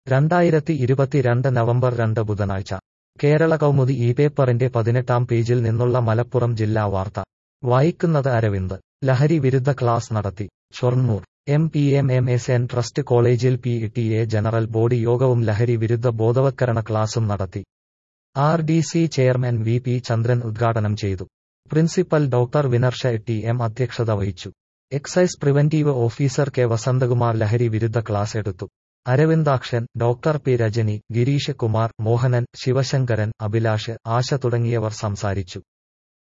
രണ്ടായിരത്തി ഇരുപത്തിരണ്ട് നവംബർ രണ്ട് ബുധനാഴ്ച കേരള കൗമുദി ഈ പേപ്പറിന്റെ പതിനെട്ടാം പേജിൽ നിന്നുള്ള മലപ്പുറം ജില്ലാ വാർത്ത വായിക്കുന്നത് അരവിന്ദ് ലഹരി വിരുദ്ധ ക്ലാസ് നടത്തി Shoranur M P M M S N trust കോളേജിൽ P T A general body യോഗവും ലഹരി വിരുദ്ധ ബോധവത്കരണ ക്ലാസും നടത്തി R D C chairman V P Chandran ഉദ്ഘാടനം ചെയ്തു principal doctor Vinarsha T M അധ്യക്ഷത വഹിച്ചു excise preventive officer K Vasanthakumar ലഹരി വിരുദ്ധ ക്ലാസ് എടുത്തു അരവിന്ദാക്ഷൻ ഡോക്ടർ പി രജനി ഗിരീഷ് കുമാർ മോഹനൻ ശിവശങ്കരൻ അഭിലാഷ് ആശ തുടങ്ങിയവർ സംസാരിച്ചു